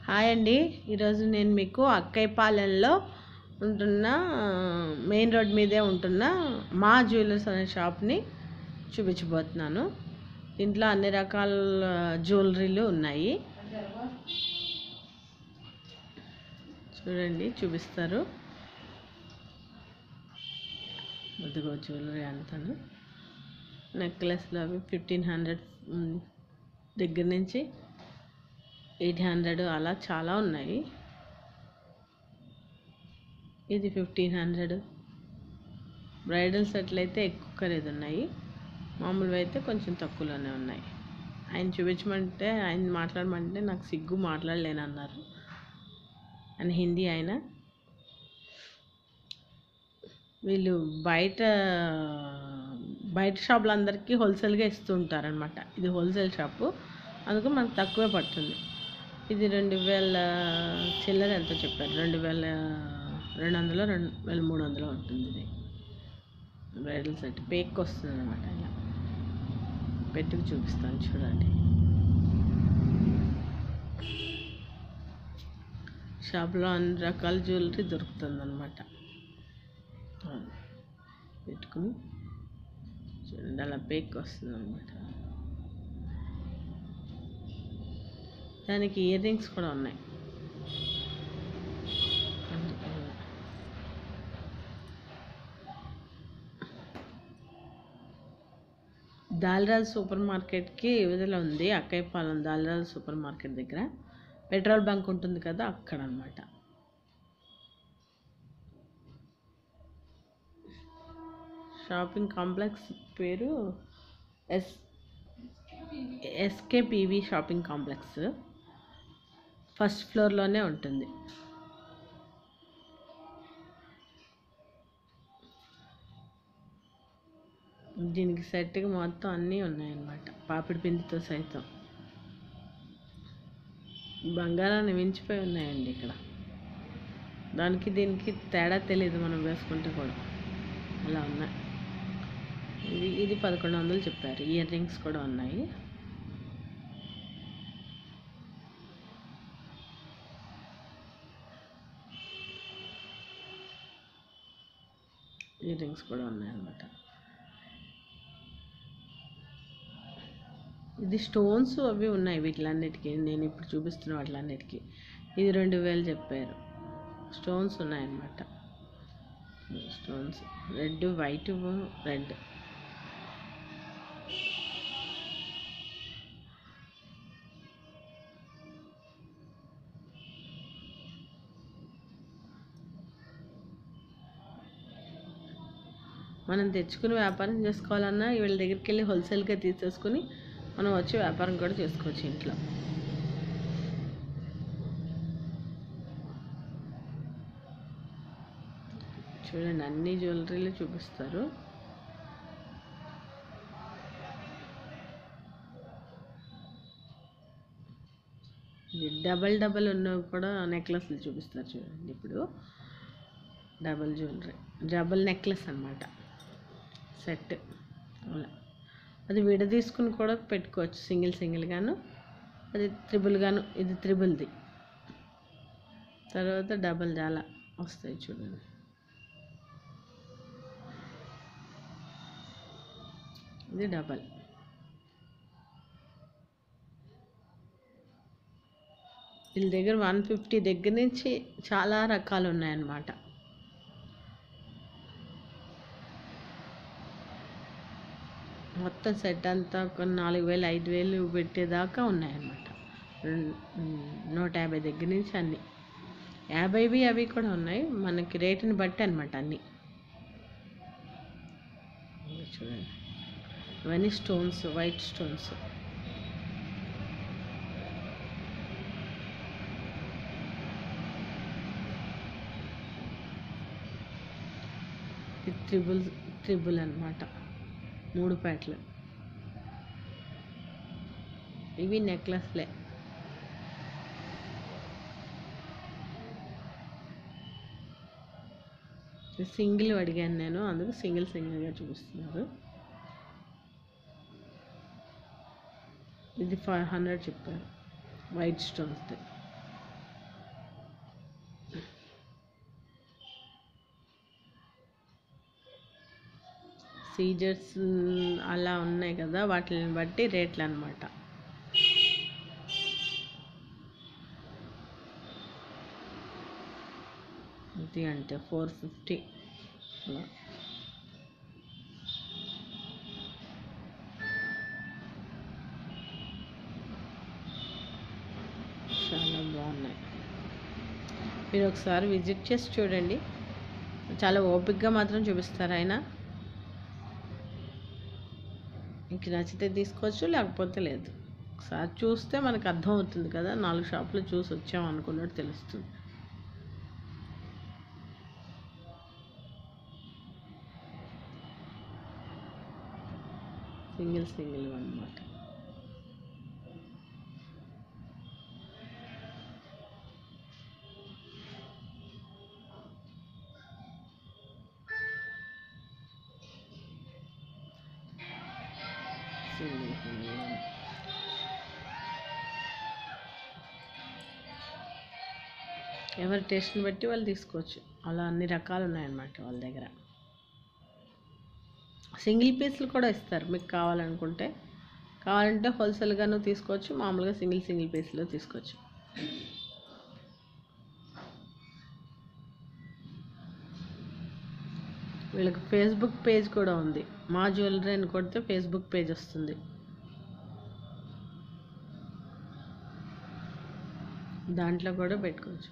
hi అండి ఈరోజు నేను మీకు అక్కైపాలెంలో ఉంటున్న మెయిన్ రోడ్ మీదే ఉంటున్న మా జ్యువెలర్స్ అనే షాప్ని చూపించబోతున్నాను దీంట్లో అన్ని రకాల జ్యువెలరీలు ఉన్నాయి చూడండి చూపిస్తారు ఇదిగో జ్యువెలరీ అంతాను నెక్లెస్లు అవి ఫిఫ్టీన్ హండ్రెడ్ దగ్గర నుంచి ఎయిట్ హండ్రెడ్ అలా చాలా ఉన్నాయి ఇది ఫిఫ్టీన్ హండ్రెడ్ బ్రైడల్ సెట్లు అయితే ఎక్కువ ఖరీదు ఉన్నాయి మామూలుగా అయితే కొంచెం తక్కువలోనే ఉన్నాయి ఆయన చూపించమంటే ఆయన మాట్లాడమంటే నాకు సిగ్గు మాట్లాడలేనన్నారు ఆయన హిందీ ఆయన వీళ్ళు బయట బయట షాపులందరికీ హోల్సేల్గా ఇస్తూ ఉంటారనమాట ఇది హోల్సేల్ షాపు అందుకు మనకు తక్కువే పడుతుంది ఇది రెండు వేల చిల్లర ఎంతో చెప్పారు రెండు వేల రెండు వందలు రెండు వేల మూడు వందలు ఉంటుంది ఇది బ్రైడల్ సెట్ పేక్ వస్తుంది అనమాట ఇలా పెట్టుకు చూపిస్తాను చూడండి షాప్లో అన్ని రకాల జ్యువెలరీ దొరుకుతుంది అనమాట పెట్టుకుని చూడండి అలా పేక్ వస్తుంది అనమాట దానికి ఇయర్ రింగ్స్ కూడా ఉన్నాయి దాల్రాజ్ సూపర్ మార్కెట్కి విడుదల ఉంది అక్కయ్యపాలెం దాల్రాజ్ సూపర్ మార్కెట్ దగ్గర పెట్రోల్ బంక్ ఉంటుంది కదా అక్కడ అనమాట షాపింగ్ కాంప్లెక్స్ పేరు S SKPV shopping complex first ఫ్లోర్లోనే ఉంటుంది దీనికి సెట్కి మొత్తం అన్నీ ఉన్నాయన్నమాట పాపిడి పిండితో సైతం బంగారాన్ని మించిపోయి ఉన్నాయండి ఇక్కడ దానికి దీనికి తేడా తెలియదు మనం వేసుకుంటే కూడా అలా ఉన్నాయి ఇది ఇది పదకొండు వందలు చెప్పారు ఇయర్ రింగ్స్ కూడా ఉన్నాయి ఇయర్ రింగ్స్ కూడా ఉన్నాయన్నమాట ఇది స్టోన్స్ అవి ఉన్నాయి వీటిలన్నిటికీ నేను ఇప్పుడు చూపిస్తున్న వాటిలన్నిటికీ ఇది రెండు వేలు చెప్పారు స్టోన్స్ ఉన్నాయన్నమాట స్టోన్స్ రెడ్ వైట్ రెడ్ మనం తెచ్చుకుని వ్యాపారం చేసుకోవాలన్నా వీళ్ళ దగ్గరికి వెళ్ళి హోల్సేల్గా తీసేసుకుని మనం వచ్చి వ్యాపారం కూడా చేసుకోవచ్చు ఇంట్లో చూడండి అన్ని జ్యువెలరీలు చూపిస్తారు ఇది డబల్ డబల్ ఉన్నవి కూడా నెక్లెస్లు చూపిస్తారు చూడండి ఇప్పుడు డబల్ జ్యువెలరీ డబల్ నెక్లెస్ అనమాట సెట్ అలా అది విడదీసుకుని కూడా పెట్టుకోవచ్చు సింగిల్ సింగిల్ గాను అది త్రిబుల్ గాను ఇది త్రిబుల్ది తర్వాత డబల్ చాలా వస్తాయి చూడండి ఇది డబల్ వీళ్ళ దగ్గర వన్ ఫిఫ్టీ దగ్గర నుంచి చాలా రకాలు ఉన్నాయన్నమాట మొత్తం సెట్ అంతా ఒక నాలుగు వేలు ఐదు వేలు పెట్టేదాకా ఉన్నాయన్నమాట నూట యాభై దగ్గర నుంచి అన్నీ యాభైవి అవి కూడా ఉన్నాయి మనకి రేటుని బట్టి అనమాట అన్నీ చూడండి ఇవన్నీ stones white stones triple triple అనమాట మూడు ప్యాట్లు ఇవి నెక్లెస్లే సింగిల్ అడిగాను నేను అందుకు సింగిల్ సింగిల్గా చూపిస్తున్నారు ఇది ఫైవ్ హండ్రెడ్ చెప్పారు వైట్ స్టోన్స్ది సీజర్స్ అలా ఉన్నాయి కదా వాటిని బట్టి రేట్లు అనమాట ఇది అంటే ఫోర్ ఫిఫ్టీ అలా చాలా బాగున్నాయి మీరు ఒకసారి విజిట్ చేసి చూడండి చాలా ఓపిక్గా మాత్రం చూపిస్తారు ఆయన మీకు నచ్చితే తీసుకోవచ్చు లేకపోతే లేదు ఒకసారి చూస్తే మనకు అర్థం అవుతుంది కదా నాలుగు షాపులు చూసి వచ్చాం అనుకున్నట్టు తెలుస్తుంది సింగిల్ సింగిల్ అనమాట సింగిల్ సింగిల్ ఎవరి టేస్ట్ని బట్టి వాళ్ళు తీసుకోవచ్చు అలా అన్ని రకాలు ఉన్నాయన్నమాట వాళ్ళ దగ్గర సింగిల్ పీస్లు కూడా ఇస్తారు మీకు కావాలనుకుంటే కావాలంటే హోల్సేల్గాను తీసుకోవచ్చు మామూలుగా సింగిల్ సింగిల్ పీస్లో తీసుకోవచ్చు వీళ్ళకి ఫేస్బుక్ పేజ్ కూడా ఉంది మా జ్యువెలరీ అని కొడితే ఫేస్బుక్ పేజ్ వస్తుంది దాంట్లో కూడా పెట్టుకోవచ్చు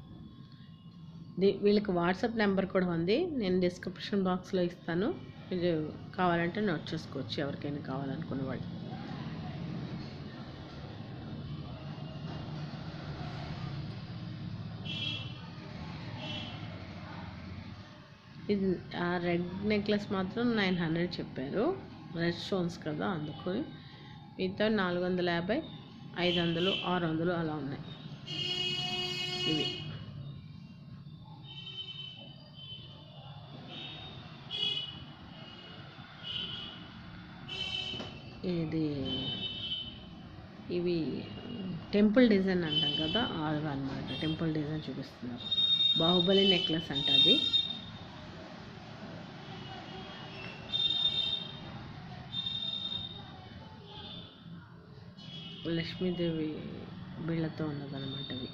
ది వీళ్ళకి వాట్సాప్ నెంబర్ కూడా ఉంది నేను డిస్క్రిప్షన్ బాక్స్లో ఇస్తాను మీరు కావాలంటే నోట్ చేసుకోవచ్చు ఎవరికైనా కావాలనుకున్న వాళ్ళు ఇది ఆ రెడ్ నెక్లెస్ మాత్రం నైన్ హండ్రెడ్ చెప్పారు రెడ్ స్టోన్స్ కదా అందుకు మిగతా నాలుగు వందల యాభై ఐదు వందలు ఆరు వందలు అలా ఉన్నాయి ఇవి ఇది ఇవి టెంపుల్ డిజైన్ అంటాం కదా అవి అనమాట టెంపుల్ డిజైన్ చూపిస్తున్నారు బాహుబలి నెక్లెస్ అంట అది లక్ష్మీదేవి బిళ్ళతో ఉన్నదన్నమాట అవి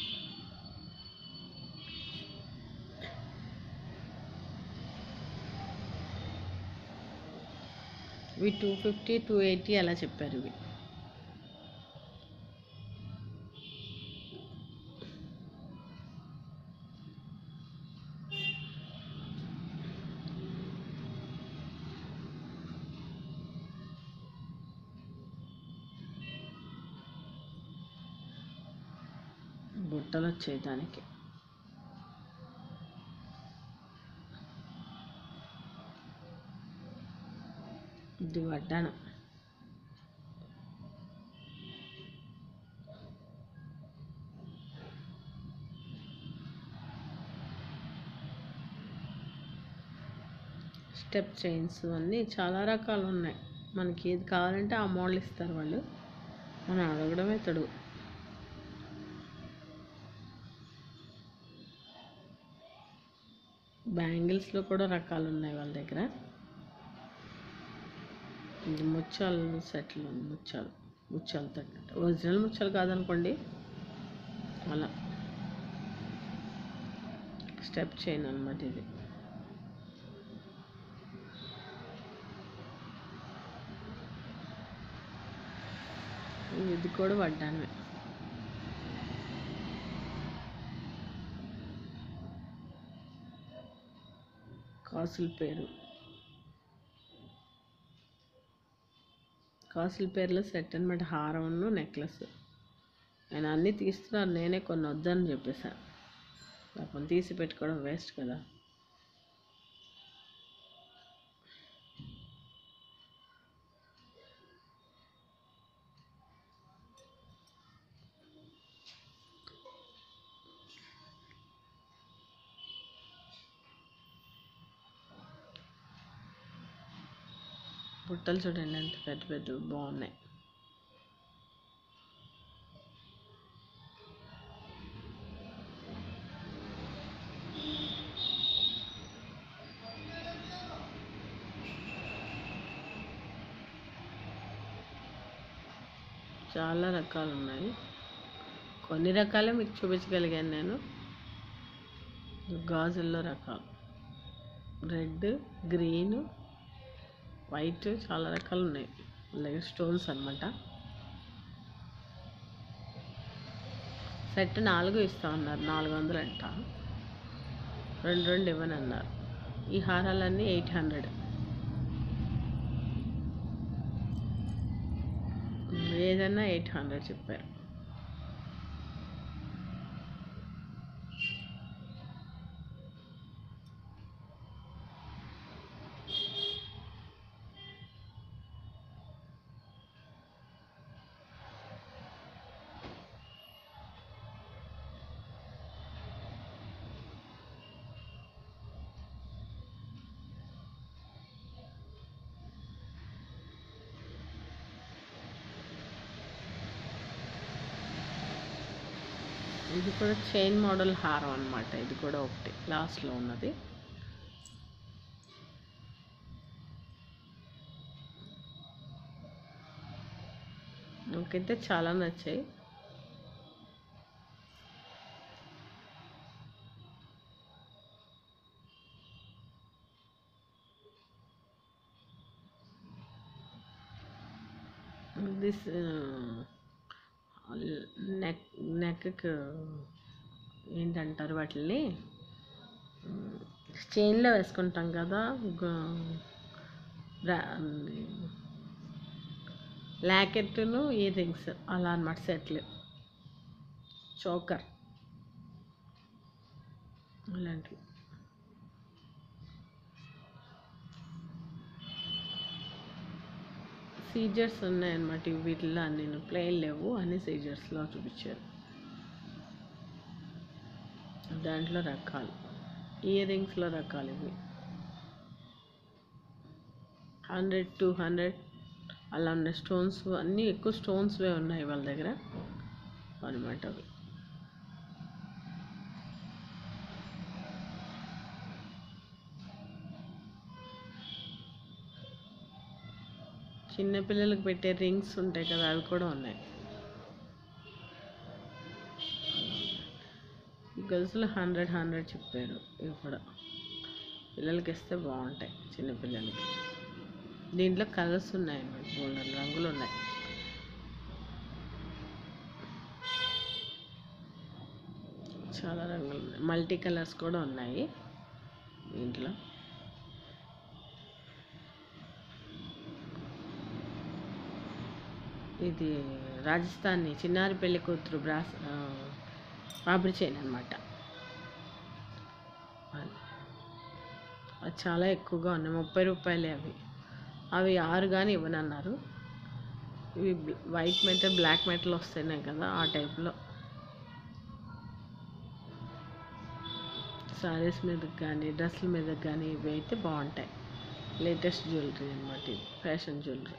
ఇవి టూ ఫిఫ్టీ టూ ఎయిటీ అలా చెప్పారు ఇవి బుట్టలు వచ్చాయి దానికి ఇది వడ్డానం స్టెప్ చైన్స్ అన్నీ చాలా రకాలు ఉన్నాయి మనకి ఏది కావాలంటే ఆ మోడల్ ఇస్తారు వాళ్ళు మనం అడగడమే తడువు బ్యాంగిల్స్లో కూడా రకాలు ఉన్నాయి వాళ్ళ దగ్గర ఇది ముత్యాలు సెట్లు ముత్యాలు ముత్యాలు తగ్గట్టు ఒరిజినల్ ముత్యాలు కాదనుకోండి అలా స్టెప్ చైన్ అనమాట ఇది ఇది కూడా వడ్డానమే కాసుల పేరు కాసుల పేర్లో సెట్ అనమాట హారమును నెక్లెస్ ఆయన అన్నీ తీస్తున్నారు నేనే కొన్ని వద్దని చెప్పేశాను పాపం తీసి పెట్టుకోవడం వేస్ట్ కదా బుట్టలు చూడండి ఎంత పెద్ద పెద్ద బాగున్నాయి చాలా రకాలు ఉన్నాయి కొన్ని రకాలే మీకు చూపించగలిగాను నేను గాజుల్లో రకాలు రెడ్ గ్రీన్ వైట్ చాలా రకాలు ఉన్నాయి అలాగే స్టోన్స్ అనమాట సెట్ నాలుగు ఇస్తా ఉన్నారు నాలుగు వందలు అంట రెండు రెండు ఇవ్వని అన్నారు ఈ హారాలన్నీ ఎయిట్ హండ్రెడ్ ఏదన్నా ఎయిట్ హండ్రెడ్ చెప్పారు ఇది కూడా చైన్ మోడల్ హారం అన్నమాట ఇది కూడా ఒకటి లాస్ట్లో ఉన్నది నాకైతే చాలా నచ్చాయి దిస్ నెక్ నెక్కి ఏంటంటారు వాటిని చైన్లో వేసుకుంటాం కదా లాకెట్ను ఇయర్ రింగ్స్ అలా అనమాట సెట్లు చోకర్ ఇలాంటివి సీజర్స్ ఉన్నాయన్నమాట ఇవి వీటిల్లో నేను ప్లెయిన్ లేవు అన్ని సీజర్స్లో చూపించారు దాంట్లో రకాలు ఇయర్ రింగ్స్లో రకాలు ఇవి హండ్రెడ్ టూ హండ్రెడ్ అలా ఉన్నాయి స్టోన్స్ అన్నీ ఎక్కువ స్టోన్స్వే ఉన్నాయి వాళ్ళ దగ్గర అనమాట అవి చిన్నపిల్లలకు పెట్టే రింగ్స్ ఉంటాయి కదా అవి కూడా ఉన్నాయి ఈ గొలుసులు హండ్రెడ్ హండ్రెడ్ చెప్పారు ఇవి కూడా పిల్లలకి ఇస్తే బాగుంటాయి చిన్నపిల్లలకి దీంట్లో కలర్స్ ఉన్నాయి అన్నమాట మూడు రంగులు ఉన్నాయి చాలా రంగులు ఉన్నాయి మల్టీ కలర్స్ కూడా ఉన్నాయి దీంట్లో ఇది రాజస్థానీ చిన్నారి పెళ్లి కూతురు బ్రాస్ పాపిడి చైన్ అనమాట అది చాలా ఎక్కువగా ఉన్నాయి ముప్పై రూపాయలే అవి అవి ఆరు కానీ ఇవ్వనన్నారు ఇవి వైట్ మెటల్ బ్లాక్ మెటల్ వస్తున్నాయి కదా ఆ టైప్లో సారీస్ మీదకి కానీ డ్రెస్సుల మీదకి కానీ ఇవి అయితే బాగుంటాయి లేటెస్ట్ జ్యువెలరీ అనమాట ఇది ఫ్యాషన్ జ్యువెలరీ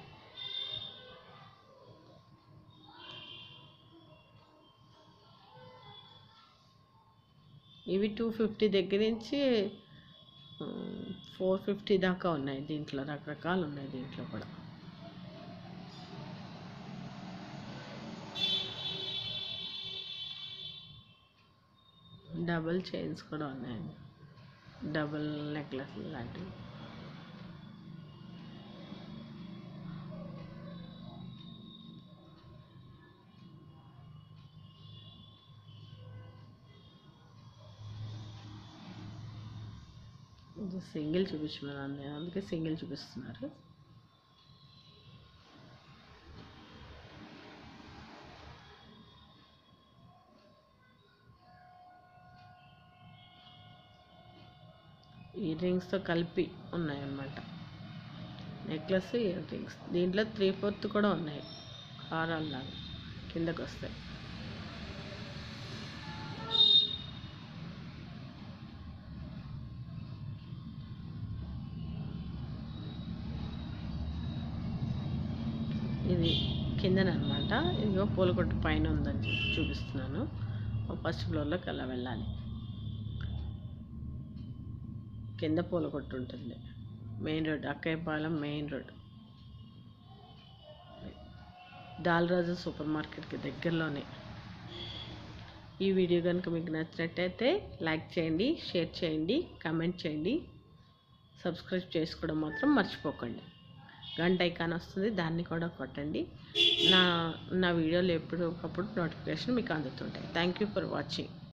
ఇవి టూ ఫిఫ్టీ దగ్గర నుంచి ఫోర్ ఫిఫ్టీ దాకా ఉన్నాయి దీంట్లో రకరకాలు ఉన్నాయి దీంట్లో కూడా డబుల్ చైన్స్ కూడా ఉన్నాయండి డబుల్ నెక్లెస్ లాంటివి ఇది సింగిల్ చూపించమని అందుకే సింగిల్ చూపిస్తున్నారు ఇయర్ రింగ్స్తో కలిపి ఉన్నాయన్నమాట నెక్లెస్ ఇయర్ రింగ్స్ దీంట్లో త్రీ ఫోర్త్ కూడా ఉన్నాయి హారాల్లాగా కిందకు వస్తాయి ఇది కిందనమాట ఇదిగో పూలకొట్టు పైన ఉందని చెప్పి చూపిస్తున్నాను ఫస్ట్ ఫ్లోర్లోకి అలా వెళ్ళాలి కింద పూలకొట్టు ఉంటుంది main road Akkayyapalem main road Dalraju super మార్కెట్కి దగ్గరలోనే ఈ వీడియో కనుక మీకు నచ్చినట్టయితే లైక్ చేయండి షేర్ చేయండి కామెంట్ చేయండి సబ్స్క్రైబ్ చేసుకోవడం మాత్రం మర్చిపోకండి గంట ఐకాన్ వస్తుంది దాన్ని కూడా కొట్టండి నా నా వీడియోలు ఎప్పుడు ఒకప్పుడు నోటిఫికేషన్ మీకు అందుతుంటాయి థ్యాంక్ యూ ఫర్ వాచింగ్